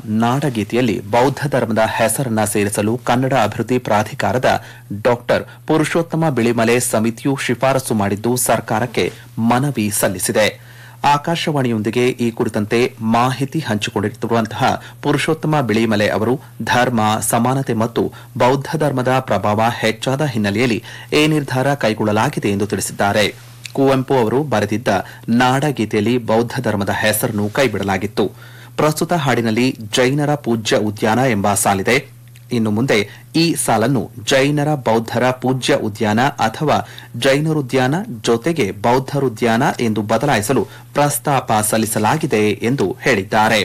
ನಾಡಗೀತೆಯಲ್ಲಿ ಬೌದ್ಧ ಧರ್ಮದ ಹೆಸರನ್ನ ಸೇರಿಸಲು ಕನ್ನಡ ಅಭಿವೃದ್ಧಿ ಪ್ರಾಧಿಕಾರದ ಡಾಕ್ಟರ್ ಪುರುಷೋತ್ತಮ ಬಿಳಿಮಲೆ ಸಮಿತಿಯು ಶಿಫಾರಸು ಮಾಡಿದ್ದು ಸರ್ಕಾರಕ್ಕೆ ಮನವಿ ಸಲ್ಲಿಸಿದೆ ಆಕಾಶವಾಣಿಯೊಂದಿಗೆ ಈ ಕುರಿತಂತೆ ಮಾಹಿತಿ ಹಂಚಿಕೊಂಡಿರುವಂತಹ ಪುರುಷೋತ್ತಮ ಬಿಳಿಮಲೆ ಅವರು ಧರ್ಮ ಸಮಾನತೆ ಮತ್ತು ಬೌದ್ಧ ಧರ್ಮದ ಪ್ರಭಾವ ಹೆಚ್ಚಾದ ಹಿನ್ನೆಲೆಯಲ್ಲಿ ಈ ನಿರ್ಧಾರ ಕೈಗೊಳ್ಳಲಾಗಿದೆ ಎಂದು ತಿಳಿಸಿದ್ದಾರೆ ಕುವೆಂಪು ಅವರು ಬರೆದಿದ್ದ ನಾಡಗೀತೆಯಲ್ಲಿ ಬೌದ್ಧ ಧರ್ಮದ ಹೆಸರನ್ನು ಕೈಬಿಡಲಾಗಿತ್ತು ಪ್ರಸ್ತುತ ಹಾಡಿನಲ್ಲಿ ಜೈನರ ಪೂಜ್ಯ ಉದ್ಯಾನ ಎಂಬ ಸಾಲಿದೆ ಇನ್ನು ಮುಂದೆ ಈ ಸಾಲನ್ನು ಜೈನರ ಬೌದ್ಧರ ಪೂಜ್ಯ ಉದ್ಯಾನ ಅಥವಾ ಜೈನರುದ್ಯಾನ ಜೊತೆಗೆ ಬೌದ್ಧರುದ್ಯಾನ ಎಂದು ಬದಲಾಯಿಸಲು ಪ್ರಸ್ತಾಪ ಸಲ್ಲಿಸಲಾಗಿದೆ ಎಂದು ಹೇಳಿದ್ದಾರೆ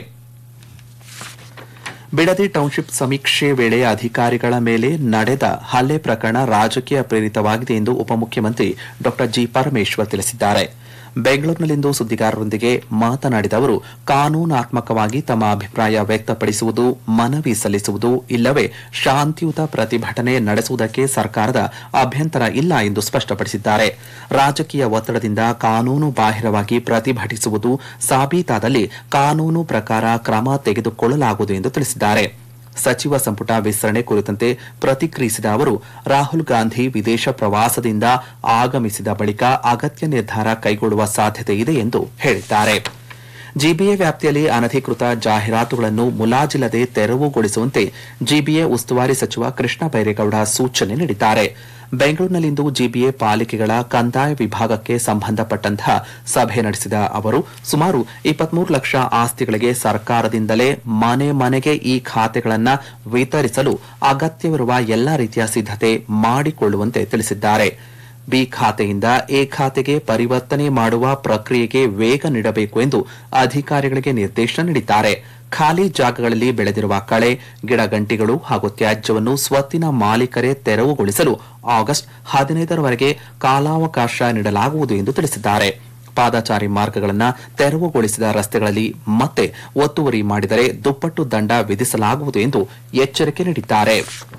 ಬಿಡದಿ ಟೌನ್ಶಿಪ್ ಸಮೀಕ್ಷೆ ವೇಳೆ ಅಧಿಕಾರಿಗಳ ಮೇಲೆ ನಡೆದ ಹಲ್ಲೆ ಪ್ರಕರಣ ರಾಜಕೀಯ ಪ್ರೇರಿತವಾಗಿದೆ ಎಂದು ಉಪಮುಖ್ಯಮಂತ್ರಿ ಡಾ ಜಿ ಪರಮೇಶ್ವರ್ ತಿಳಿಸಿದ್ದಾರೆ ಬೆಂಗಳೂರಿನಲ್ಲಿಂದು ಸುದ್ದಿಗಾರರೊಂದಿಗೆ ಮಾತನಾಡಿದ ಅವರು ಕಾನೂನಾತ್ಮಕವಾಗಿ ತಮ್ಮ ಅಭಿಪ್ರಾಯ ವ್ಯಕ್ತಪಡಿಸುವುದು ಮನವಿ ಸಲ್ಲಿಸುವುದು ಇಲ್ಲವೇ ಶಾಂತಿಯುತ ಪ್ರತಿಭಟನೆ ನಡೆಸುವುದಕ್ಕೆ ಸರ್ಕಾರದ ಅಭ್ಯಂತರ ಇಲ್ಲ ಎಂದು ಸ್ಪಷ್ಟಪಡಿಸಿದ್ದಾರೆ ರಾಜಕೀಯ ಒತ್ತಡದಿಂದ ಕಾನೂನು ಬಾಹಿರವಾಗಿ ಪ್ರತಿಭಟಿಸುವುದು ಸಾಬೀತಾದಲ್ಲಿ ಕಾನೂನು ಪ್ರಕಾರ ಕ್ರಮ ತೆಗೆದುಕೊಳ್ಳಲಾಗುವುದು ಎಂದು ತಿಳಿಸಿದ್ದಾರೆ ಸಚಿವ ಸಂಪುಟ ವಿಸ್ತರಣೆ ಕುರಿತಂತೆ ಪ್ರತಿಕ್ರಿಯಿಸಿದ ಅವರು ರಾಹುಲ್ ಗಾಂಧಿ ವಿದೇಶ ಪ್ರವಾಸದಿಂದ ಆಗಮಿಸಿದ ಬಳಿಕ ಅಗತ್ಯ ನಿರ್ಧಾರ ಕೈಗೊಳ್ಳುವ ಸಾಧ್ಯತೆ ಇದೆ ಎಂದು ಹೇಳಿದ್ದಾರೆ ಜಿಬಿಎ ವ್ಯಾಪ್ತಿಯಲ್ಲಿ ಅನಧಿಕೃತ ಜಾಹೀರಾತುಗಳನ್ನು ಮುಲಾಜಿಲ್ಲದೆ ತೆರವುಗೊಳಿಸುವಂತೆ ಜಿಬಿಎ ಉಸ್ತುವಾರಿ ಸಚಿವ ಕೃಷ್ಣ ಬೈರೇಗೌಡ ಸೂಚನೆ ನೀಡಿದ್ದಾರೆ ಬೆಂಗಳೂರಿನಲ್ಲಿಂದು ಜಿಬಿಎ ಪಾಲಿಕೆಗಳ ಕಂದಾಯ ವಿಭಾಗಕ್ಕೆ ಸಂಬಂಧಪಟ್ಟಂತಹ ಸಭೆ ನಡೆಸಿದ ಅವರು ಸುಮಾರು ಇಪ್ಪತ್ಮೂರು ಲಕ್ಷ ಆಸ್ತಿಗಳಿಗೆ ಸರ್ಕಾರದಿಂದಲೇ ಮನೆ ಮನೆಗೆ ಈ ಖಾತೆಗಳನ್ನು ವಿತರಿಸಲು ಅಗತ್ಯವಿರುವ ಎಲ್ಲಾ ರೀತಿಯ ಸಿದ್ದತೆ ಮಾಡಿಕೊಳ್ಳುವಂತೆ ತಿಳಿಸಿದ್ದಾರೆ ಬಿ ಖಾತೆಯಿಂದ ಎ ಖಾತೆಗೆ ಪರಿವರ್ತನೆ ಮಾಡುವ ಪ್ರಕ್ರಿಯೆಗೆ ವೇಗ ನೀಡಬೇಕು ಎಂದು ಅಧಿಕಾರಿಗಳಿಗೆ ನಿರ್ದೇಶನ ನೀಡಿದ್ದಾರೆ ಖಾಲಿ ಜಾಗಗಳಲ್ಲಿ ಬೆಳೆದಿರುವ ಕಳೆ ಗಿಡಗಂಟಿಗಳು ಹಾಗೂ ತ್ಯಾಜ್ಯವನ್ನು ಸ್ವತ್ತಿನ ಮಾಲೀಕರೇ ತೆರವುಗೊಳಿಸಲು ಆಗಸ್ಟ್ ಹದಿನೈದರವರೆಗೆ ಕಾಲಾವಕಾಶ ನೀಡಲಾಗುವುದು ಎಂದು ತಿಳಿಸಿದ್ದಾರೆ ಪಾದಚಾರಿ ಮಾರ್ಗಗಳನ್ನು ತೆರವುಗೊಳಿಸಿದ ರಸ್ತೆಗಳಲ್ಲಿ ಮತ್ತೆ ಒತ್ತುವರಿ ಮಾಡಿದರೆ ದುಪ್ಪಟ್ಟು ದಂಡ ವಿಧಿಸಲಾಗುವುದು ಎಂದು ಎಚ್ಚರಿಕೆ ನೀಡಿದ್ದಾರೆ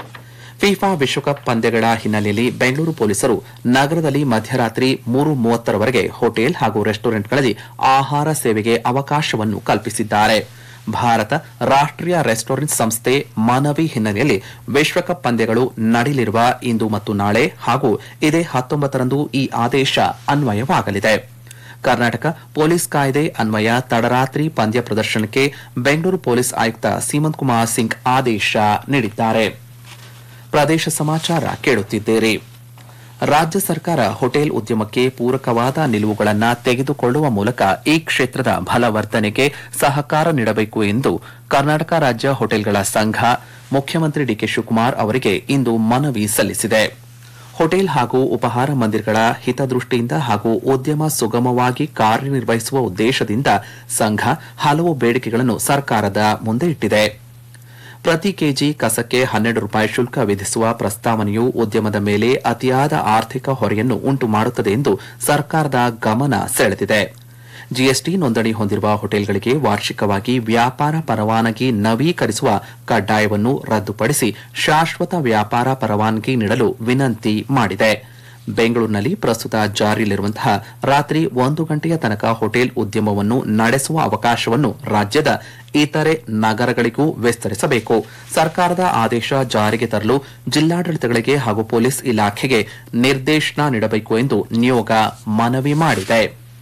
ಫಿಫಾ ವಿಶ್ವಕಪ್ ಪಂದ್ಯಗಳ ಹಿನ್ನೆಲೆಯಲ್ಲಿ ಬೆಂಗಳೂರು ಪೊಲೀಸರು ನಗರದಲ್ಲಿ ಮಧ್ಯರಾತ್ರಿ ಮೂರು ಮೂವತ್ತರವರೆಗೆ ಹೋಟೆಲ್ ಹಾಗೂ ರೆಸ್ಟೋರೆಂಟ್ಗಳಲ್ಲಿ ಆಹಾರ ಸೇವೆಗೆ ಅವಕಾಶವನ್ನು ಕಲ್ಪಿಸಿದ್ದಾರೆ ಭಾರತ ರಾಷ್ಟೀಯ ರೆಸ್ಟೋರೆಂಟ್ ಸಂಸ್ಥೆ ಮನವಿ ಹಿನ್ನೆಲೆಯಲ್ಲಿ ವಿಶ್ವಕಪ್ ಪಂದ್ಯಗಳು ನಡೆಯಲಿರುವ ಇಂದು ಮತ್ತು ನಾಳೆ ಹಾಗೂ ಇದೇ ಹತ್ತೊಂಬತ್ತರಂದು ಈ ಆದೇಶ ಅನ್ವಯವಾಗಲಿದೆ ಕರ್ನಾಟಕ ಪೊಲೀಸ್ ಕಾಯ್ದೆ ಅನ್ವಯ ತಡರಾತ್ರಿ ಪಂದ್ಯ ಪ್ರದರ್ಶನಕ್ಕೆ ಬೆಂಗಳೂರು ಪೊಲೀಸ್ ಆಯುಕ್ತ ಸೀಮಂತ್ ಕುಮಾರ್ ಸಿಂಗ್ ಆದೇಶ ನೀಡಿದ್ದಾರೆ ಪ್ರದೇಶ ಸಮಾಚಾರ ಕೇಳುತ್ತಿದ್ದೀರಿ ರಾಜ್ಯ ಸರ್ಕಾರ ಹೋಟೆಲ್ ಉದ್ಯಮಕ್ಕೆ ಪೂರಕವಾದ ನಿಲುವುಗಳನ್ನು ತೆಗೆದುಕೊಳ್ಳುವ ಮೂಲಕ ಈ ಕ್ಷೇತ್ರದ ಬಲವರ್ಧನೆಗೆ ಸಹಕಾರ ನೀಡಬೇಕು ಎಂದು ಕರ್ನಾಟಕ ರಾಜ್ಯ ಹೋಟೆಲ್ಗಳ ಸಂಘ ಮುಖ್ಯಮಂತ್ರಿ ಡಿಕೆ ಶಿವಕುಮಾರ್ ಅವರಿಗೆ ಇಂದು ಮನವಿ ಸಲ್ಲಿಸಿದೆ ಹೋಟೆಲ್ ಹಾಗೂ ಉಪಹಾರ ಮಂದಿರಗಳ ಹಿತದೃಷ್ಟಿಯಿಂದ ಹಾಗೂ ಉದ್ಯಮ ಸುಗಮವಾಗಿ ಕಾರ್ಯನಿರ್ವಹಿಸುವ ಉದ್ದೇಶದಿಂದ ಸಂಘ ಹಲವು ಬೇಡಿಕೆಗಳನ್ನು ಸರ್ಕಾರದ ಮುಂದೆ ಇಟ್ಟಿದೆ ಪ್ರತಿ ಕೆಜಿ ಕಸಕ್ಕೆ ಹನ್ನೆರಡು ರೂಪಾಯಿ ಶುಲ್ಕ ವಿಧಿಸುವ ಪ್ರಸ್ತಾವನೆಯು ಉದ್ಯಮದ ಮೇಲೆ ಅತಿಯಾದ ಆರ್ಥಿಕ ಹೊರೆಯನ್ನು ಉಂಟು ಮಾಡುತ್ತದೆ ಎಂದು ಸರ್ಕಾರದ ಗಮನ ಸೆಳೆದಿದೆ ಜಿಎಸ್ಟಿ ನೋಂದಣಿ ಹೊಂದಿರುವ ಹೋಟೆಲ್ಗಳಿಗೆ ವಾರ್ಷಿಕವಾಗಿ ವ್ಯಾಪಾರ ಪರವಾನಗಿ ನವೀಕರಿಸುವ ಕಡ್ಡಾಯವನ್ನು ರದ್ದುಪಡಿಸಿ ಶಾಶ್ವತ ವ್ಯಾಪಾರ ಪರವಾನಗಿ ನೀಡಲು ವಿನಂತಿ ಮಾಡಿದೆ ಬೆಂಗಳೂರಿನಲ್ಲಿ ಪ್ರಸ್ತುತ ಜಾರಿಯಲ್ಲಿರುವಂತಹ ರಾತ್ರಿ ಒಂದು ಗಂಟೆಯ ತನಕ ಹೋಟೆಲ್ ಉದ್ಯಮವನ್ನು ನಡೆಸುವ ಅವಕಾಶವನ್ನು ರಾಜ್ಯದ ಇತರೆ ನಗರಗಳಿಗೂ ವಿಸ್ತರಿಸಬೇಕು ಸರ್ಕಾರದ ಆದೇಶ ಜಾರಿಗೆ ತರಲು ಜಿಲ್ಲಾಡಳಿತಗಳಿಗೆ ಹಾಗೂ ಪೊಲೀಸ್ ಇಲಾಖೆಗೆ ನಿರ್ದೇಶನ ನೀಡಬೇಕು ಎಂದು ನಿಯೋಗ ಮನವಿ ಮಾಡಿದೆ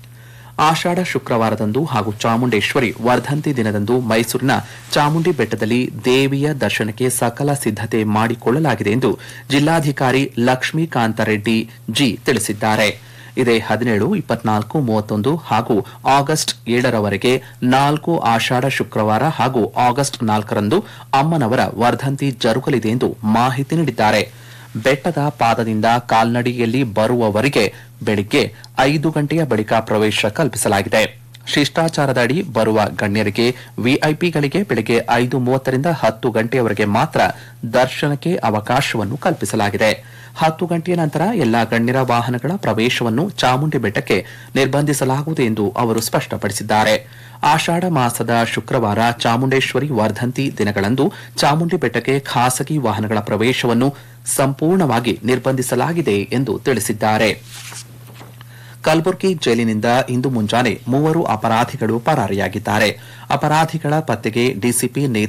ಆಷಾಢ ಶುಕ್ರವಾರದಂದು ಹಾಗೂ ಚಾಮುಂಡೇಶ್ವರಿ ವರ್ಧಂತಿ ದಿನದಂದು ಮೈಸೂರಿನ ಚಾಮುಂಡಿ ಬೆಟ್ಟದಲ್ಲಿ ದೇವಿಯ ದರ್ಶನಕ್ಕೆ ಸಕಲ ಸಿದ್ದತೆ ಮಾಡಿಕೊಳ್ಳಲಾಗಿದೆ ಎಂದು ಜಿಲ್ಲಾಧಿಕಾರಿ ಲಕ್ಷ್ಮೀಕಾಂತ ರೆಡ್ಡಿ ಜಿ ತಿಳಿಸಿದ್ದಾರೆ ಇದೇ ಹದಿನೇಳು ಇಪ್ಪತ್ನಾಲ್ಕು ಮೂವತ್ತೊಂದು ಹಾಗೂ ಆಗಸ್ಟ್ ಏಳರವರೆಗೆ ನಾಲ್ಕು ಆಷಾಢ ಶುಕ್ರವಾರ ಹಾಗೂ ಆಗಸ್ಟ್ ನಾಲ್ಕರಂದು ಅಮ್ಮನವರ ವರ್ಧಂತಿ ಜರುಗಲಿದೆ ಎಂದು ಮಾಹಿತಿ ನೀಡಿದ್ದಾರೆ ಬೆಟ್ಟದ ಪಾದದಿಂದ ಕಾಲ್ನಡಿಗೆಯಲ್ಲಿ ಬರುವವರಿಗೆ ಬೆಳಿಗ್ಗೆ ಐದು ಗಂಟೆಯ ಬಳಿಕ ಪ್ರವೇಶ ಕಲ್ಪಿಸಲಾಗಿದೆ ಶಿಷ್ಟಾಚಾರದ ಅಡಿ ಬರುವ ಗಣ್ಯರಿಗೆ ವಿಐಪಿಗಳಿಗೆ ಬೆಳಗ್ಗೆ ಐದು ಮೂವತ್ತರಿಂದ ಹತ್ತು ಗಂಟೆಯವರೆಗೆ ಮಾತ್ರ ದರ್ಶನಕ್ಕೆ ಅವಕಾಶವನ್ನು ಕಲ್ಪಿಸಲಾಗಿದೆ ಹತ್ತು ಗಂಟೆಯ ನಂತರ ಎಲ್ಲಾ ಗಣ್ಯರ ವಾಹನಗಳ ಪ್ರವೇಶವನ್ನು ಚಾಮುಂಡಿ ಬೆಟ್ಟಕ್ಕೆ ನಿರ್ಬಂಧಿಸಲಾಗುವುದು ಎಂದು ಅವರು ಸ್ಪಷ್ಟಪಡಿಸಿದ್ದಾರೆ ಆಷಾಢ ಮಾಸದ ಶುಕ್ರವಾರ ಚಾಮುಂಡೇಶ್ವರಿ ವರ್ಧಂತಿ ದಿನಗಳಂದು ಚಾಮುಂಡಿ ಬೆಟ್ಟಕ್ಕೆ ಖಾಸಗಿ ವಾಹನಗಳ ಪ್ರವೇಶವನ್ನು ಸಂಪೂರ್ಣವಾಗಿ ನಿರ್ಬಂಧಿಸಲಾಗಿದೆ ಎಂದು ತಿಳಿಸಿದ್ದಾರೆ ಕಲಬುರಗಿ ಜೈಲಿನಿಂದ ಇಂದು ಮುಂಜಾನೆ ಮೂವರು ಅಪರಾಧಿಗಳು ಪರಾರಿಯಾಗಿದ್ದಾರೆ ಅಪರಾಧಿಗಳ ಪತ್ತೆಗೆ ಡಿಸಿಪಿ ನೇತೃತ್ವದ